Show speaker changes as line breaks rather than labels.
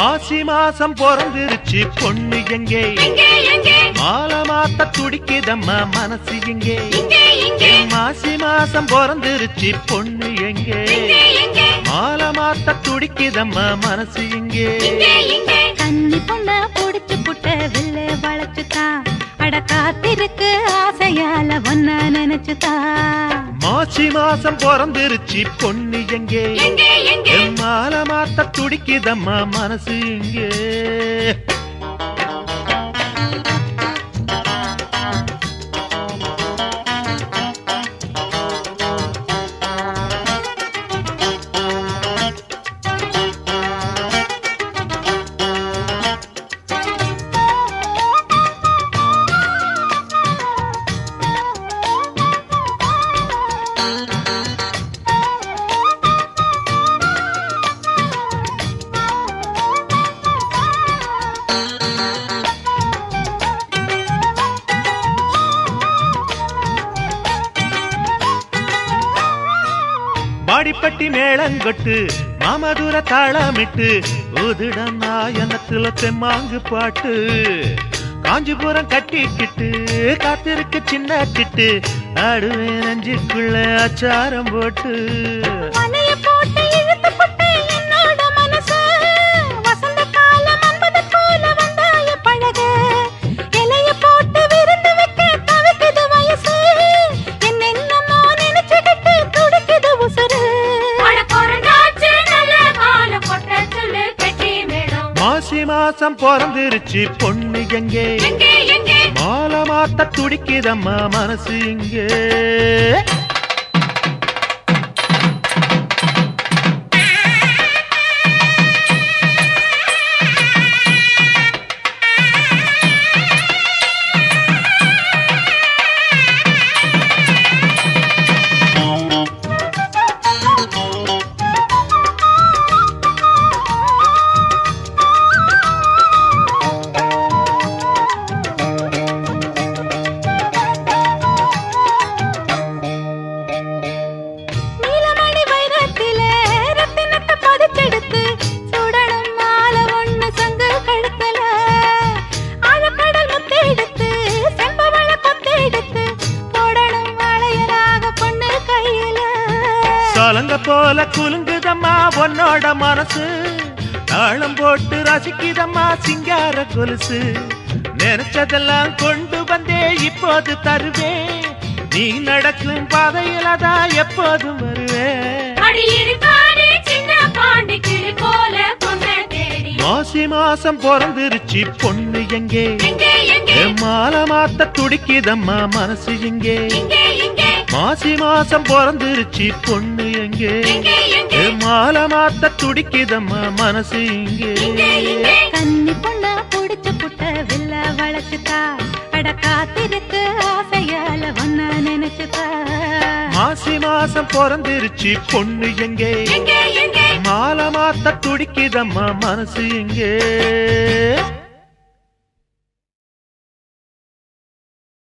மாசி மாசம் பிறந்துருச்சு பொண்ணு எங்கே
எங்கே எங்கே
மாலை மாத்த துடிக்குதம்மா மனசு எங்கே
இங்கே இங்கே
மாசி மாசம் பிறந்துருச்சு பொண்ணு எங்கே
எங்கே எங்கே
மாலை மாத்த துடிக்குதம்மா மனசு எங்கே
இங்கே இங்கே
கன்னி பொண்ண புடிச்சு புட்ட வில்ல வளைச்சுதான் அட காத்திருக்கு ஆசையால ஒன்ன நினைச்சுதான்
மாசி மாசம் பிறந்துருச்சு பொண்ணு எங்கே
எங்கே எங்கே
மாலை மாத்த துடிக்குதம்மா மனசு எங்கே பாடிப்பட்டி மேளங்கொட்டு மாமதுர தாளமிட்டு ஊதுட நாயனத்துல தெம்மாங்கு பாட்டு காஞ்சிபுரம் கட்டிக்கிட்டு காத்திருக்கு சின்ன கிட்டு ஆடுவேன் நஞ்சுக்குள்ள அச்சாரம் போட்டு
வலைய போட்டு இழுத்து புட்டு என்னோட மனசு வசந்த காலம் அன்பது போல வந்தாய பழக இலைய போட்டு விருந்து வைக்க தவிக்குது வயசு என்னென்னமோ நினைச்சுக்கிட்டு துடிக்குது உசுறு
அட பிறந்தாச்சு நல்ல காலம் கொட்ட சொல்லு கட்டி மேடம்
மாசி மாசம் பிறந்துருச்சு பொண்ணு எங்கே
எங்கே எங்கே
மாலை மாத்த துடிக்குதம்மா மனசு இங்கே
நீலமணி வைரத்திலே ரத்தினத்தை பதிச்செடுத்து சுடணும் மாலை ஒண்ணு சங்கு கழுத்துல ஆழக்கடல் முத்து எடுத்து செம்பவள கொத்து எடுத்து போடணும் வளையலாக பொண்ணு கையில
சலங்க போல குலுங்குதம்மா உன்னோட மனசு தாளம் போட்டு ரசிக்குதம்மா சிங்கார கொலுசு நினைச்சதெல்லாம் கொண்டு வந்தே இப்போது தருவேன் நீ நடக்கும் பாதையில தான் எப்போதும் வருவேன்
அடி இருக்கானே சின்ன பாண்டி கிளி போல பொண்ணை தேடி
மாசி மாசம் பிறந்துருச்சு பொண்ணு எங்கே
எங்கே எங்கே
என் மாலை மாத்த துடிக்குதம்மா மனசு எங்கே
இங்கே இங்கே
மாசி மாசம் பிறந்துருச்சு பொண்ணு எங்கே
எங்கே எங்கே
என் மாலை மாத்த துடிக்குதம்மா மனசு இங்கே
இங்கே இங்கே
கன்னி பொண்ண புடிச்சு புட்ட வில்ல வளைச்சுதா அட காத்திருக்கு ஆசையால ஒன்ன நினைச்சுதா
மாசி மாசம் பிறந்துருச்சு பொண்ணு எங்கே
எங்கே எங்கே
மாலை மாத்த துடிக்குதம்மா மனசு எங்கே